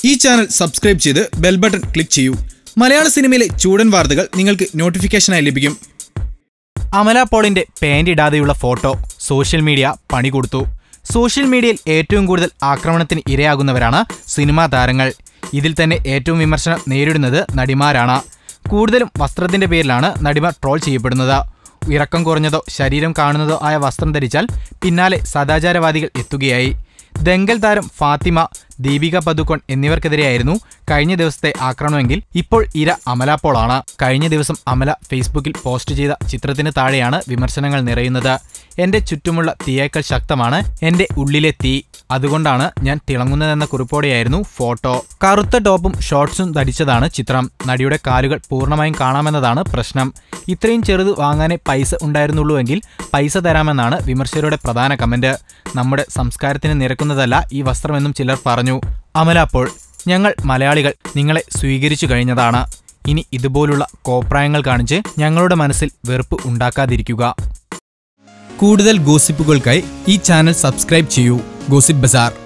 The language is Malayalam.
ഈ ചാനൽ സബ്സ്ക്രൈബ് ചെയ്ത് ബെൽ ബട്ടൺ ക്ലിക്ക് ചെയ്യൂ മലയാള സിനിമയിലെ ചൂടൻ വാർത്തകൾ നിങ്ങൾക്ക് നോട്ടിഫിക്കേഷനായി ലഭിക്കും അമല പോളിന്റെ പാന്റ് ഇടാതെയുള്ള ഫോട്ടോ സോഷ്യൽ മീഡിയ പണി കൊടുത്തു സോഷ്യൽ മീഡിയയിൽ ഏറ്റവും കൂടുതൽ ആക്രമണത്തിന് ഇരയാകുന്നവരാണ് സിനിമാ താരങ്ങൾ ഇതിൽ തന്നെ ഏറ്റവും വിമർശനം നേരിടുന്നത് നടിമാരാണ് കൂടുതലും വസ്ത്രത്തിന്റെ പേരിലാണ് നടിമാർ ട്രോൾ ചെയ്യപ്പെടുന്നത് ഇറക്കം കുറഞ്ഞതോ ശരീരം കാണുന്നതോ ആയ വസ്ത്രം ധരിച്ചാൽ പിന്നാലെ സദാചാരവാദികൾ എത്തുകയായി ദങ്കൽ താരം ഫാത്തിമ ദീപിക പദുക്കോൺ എന്നിവർക്കെതിരെയായിരുന്നു കഴിഞ്ഞ ദിവസത്തെ ആക്രമണമെങ്കിൽ ഇപ്പോൾ ഇര അമല പോളാണ് കഴിഞ്ഞ ദിവസം അമല ഫേസ്ബുക്കിൽ പോസ്റ്റ് ചെയ്ത ചിത്രത്തിന് താഴെയാണ് വിമർശനങ്ങൾ നിറയുന്നത് എന്റെ ചുറ്റുമുള്ള തീയേക്കാൾ ശക്തമാണ് എന്റെ ഉള്ളിലെ തീ അതുകൊണ്ടാണ് ഞാൻ തിളങ്ങുന്നതെന്ന കുറിപ്പോടെയായിരുന്നു ഫോട്ടോ കറുത്ത ടോപ്പും ഷോർട്സും ധരിച്ചതാണ് ചിത്രം നടിയുടെ കാലുകൾ പൂർണ്ണമായും കാണാമെന്നതാണ് പ്രശ്നം ഇത്രയും ചെറുത് വാങ്ങാനേ പൈസ ഉണ്ടായിരുന്നുള്ളൂവെങ്കിൽ പൈസ തരാമെന്നാണ് വിമർശകരുടെ പ്രധാന കമന്റ് നമ്മുടെ സംസ്കാരത്തിന് നിരക്കുന്നതല്ല ഈ വസ്ത്രമെന്നും ചിലർ പറഞ്ഞു അമല അപ്പോൾ ഞങ്ങൾ മലയാളികൾ നിങ്ങളെ സ്വീകരിച്ചു കഴിഞ്ഞതാണ് ഇനി ഇതുപോലുള്ള കോപ്രായങ്ങൾ കാണിച്ച് ഞങ്ങളുടെ മനസ്സിൽ വെറുപ്പ് ഉണ്ടാക്കാതിരിക്കുക കൂടുതൽ ഗോസിപ്പുകൾക്കായി ഈ ചാനൽ സബ്സ്ക്രൈബ് ചെയ്യൂ ഗോസിപ്പ് ബസാർ